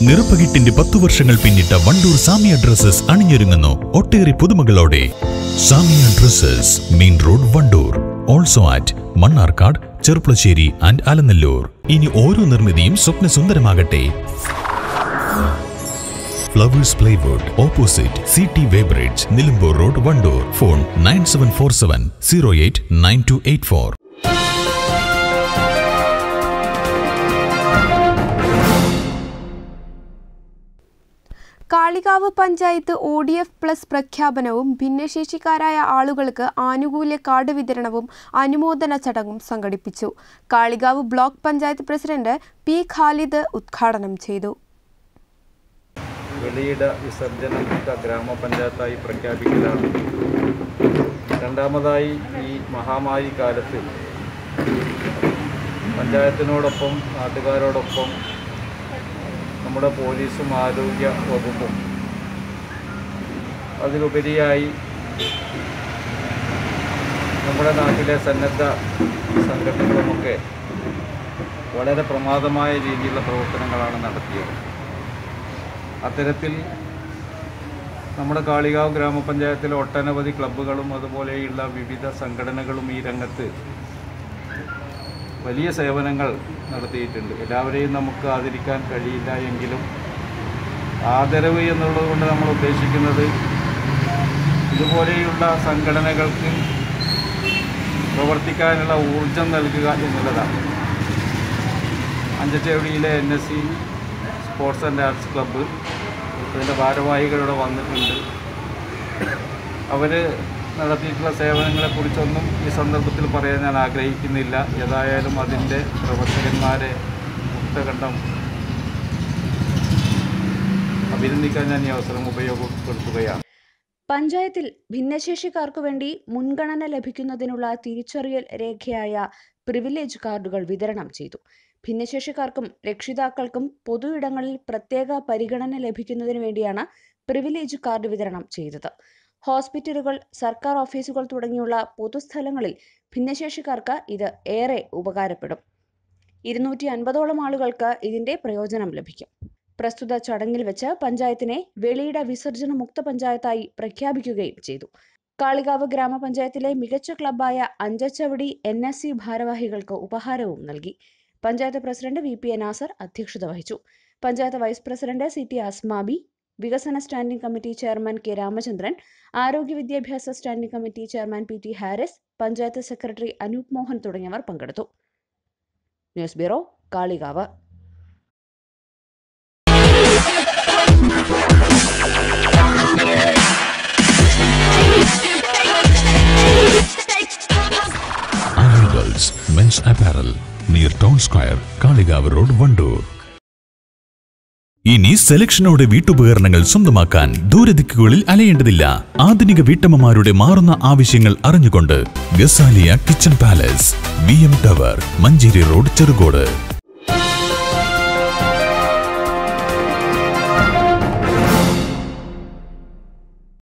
നിറപ്പകിട്ടിന്റെ പത്തു വർഷങ്ങൾ പിന്നിട്ട വണ്ടൂർ സാമിയ ഡ്രസ്സസ് അണിഞ്ഞൊരുങ്ങുന്നു ഒട്ടേറെ പുതുമകളോടെ Samiya dresses main road Wandoor also at Mannarkkad Cherpulassery and Alanallur ഇനി ഓരോ നിർമ്മിതിയും സ്വപ്നസുന്ദരമാകട്ടെ flowers plywood opposite C T weighbridge Nilambur road Wandoor phone nine seven four seven zero eight nine two eight four Kalikavu panchayat O D F plus പ്രഖ്യാപനവും ഭിന്നശേഷിക്കാരായ ആളുകൾക്ക് ആനുകൂല്യ കാർഡ് വിതരണവും അനുമോദന ചടങ്ങും സംഘടിപ്പിച്ചു Kalikavu block panchayat president P Khalid ഉദ്ഘാടനം ചെയ്തു വെളിയിട വിസർജനമുക്ത ഗ്രാമപഞ്ചായത്തായി പ്രഖ്യാപിക്കലാണ് രണ്ടാമതായി ഈ മഹാമാരി കാലത്ത് പഞ്ചായത്തിനോടൊപ്പം നാട്ടുകാരോടൊപ്പം നമ്മുടെ പോലീസും ആരോഗ്യ വകുപ്പും അതിലുപരിയായി നമ്മുടെ നാട്ടിലെ സന്നദ്ധ സംഘടനകളുമൊക്കെ വളരെ പ്രമാദമായ രീതിയിലുള്ള പ്രവർത്തനങ്ങളാണ് നടത്തിയത് അത്തരത്തിൽ നമ്മുടെ കാളികാവ് ഗ്രാമപഞ്ചായത്തിലെ ഒട്ടനവധി ക്ലബ്ബുകളും അതുപോലെയുള്ള വിവിധ സംഘടനകളും ഈ രംഗത്ത് വലിയ സേവനങ്ങൾ നടത്തിയിട്ടുണ്ട് എല്ലാവരെയും നമുക്ക് ആദരിക്കാൻ കഴിയില്ല എങ്കിലും ആദരവ് എന്നുള്ളത് കൊണ്ട് നമ്മൾ ഉദ്ദേശിക്കുന്നത് ഇതുപോലെയുള്ള സംഘടനകൾക്ക് പ്രവർത്തിക്കാനുള്ള ഊർജം നൽകുക എന്നുള്ളതാണ് അഞ്ചച്ചേവടിയിലെ N S C sports and arts club അതിൻ്റെ ഭാരവാഹികളിവിടെ വന്നിട്ടുണ്ട് അവർ നടത്തിയിട്ടുള്ള സേവനങ്ങളെക്കുറിച്ചൊന്നും ഈ സന്ദർഭത്തിൽ പറയാൻ ഞാൻ ആഗ്രഹിക്കുന്നില്ല ഏതായാലും അതിൻ്റെ പ്രവർത്തകന്മാരെ മുക്തകണ്ഠം അഭിനന്ദിക്കാൻ ഞാൻ ഈ അവസരം ഉപയോഗപ്പെടുത്തുകയാണ് പഞ്ചായത്തിൽ ഭിന്നശേഷിക്കാർക്കു വേണ്ടി മുൻഗണന ലഭിക്കുന്നതിനുള്ള തിരിച്ചറിയൽ രേഖയായ പ്രിവിലേജ് കാർഡുകൾ വിതരണം ചെയ്തു ഭിന്നശേഷിക്കാർക്കും രക്ഷിതാക്കൾക്കും പൊതു ഇടങ്ങളിൽ പ്രത്യേക പരിഗണന ലഭിക്കുന്നതിനു വേണ്ടിയാണ് പ്രിവിലേജ് കാർഡ് വിതരണം ചെയ്തത് ഹോസ്പിറ്റലുകൾ സർക്കാർ ഓഫീസുകൾ തുടങ്ങിയുള്ള പൊതുസ്ഥലങ്ങളിൽ ഭിന്നശേഷിക്കാർക്ക് ഇത് ഏറെ ഉപകാരപ്പെടും ഇരുന്നൂറ്റി അൻപതോളം ആളുകൾക്ക് ഇതിന്റെ പ്രയോജനം ലഭിക്കും പ്രസ്തുത ചടങ്ങിൽ വെച്ച് പഞ്ചായത്തിനെ വെളിയിട വിസർജന മുക്ത പഞ്ചായത്തായി പ്രഖ്യാപിക്കുകയും ചെയ്തു കാളികാവ് ഗ്രാമപഞ്ചായത്തിലെ മികച്ച ക്ലബ്ബായ അഞ്ചച്ചവടി എൻ എസ് സി ഭാരവാഹികൾക്ക് ഉപഹാരവും നൽകി panchayat president V P A Nasar അധ്യക്ഷത വഹിച്ചു panchayat vice president C T Asmabi വികസന standing committee chairman K Ramachandran ആരോഗ്യ വിദ്യാഭ്യാസ standing committee chairman P T Haris panchayat secretary Anoop Mohan തുടങ്ങിയവർ പങ്കെടുത്തു news bureau Kalikavu Arrivals Men's Apparel near Town Square, Kalikavu road Wandoor ഇനി സെലക്ഷനോടെ വീട്ടുപകരണങ്ങൾ സ്വന്തമാക്കാൻ ദൂരദിക്കുകളിൽ അലയേണ്ടതില്ല ആധുനിക വീട്ടമ്മമാരുടെ മാറുന്ന ആവശ്യങ്ങൾ അറിഞ്ഞുകൊണ്ട് Gazaliya kitchen palace B M tower Manjeri road Cherukode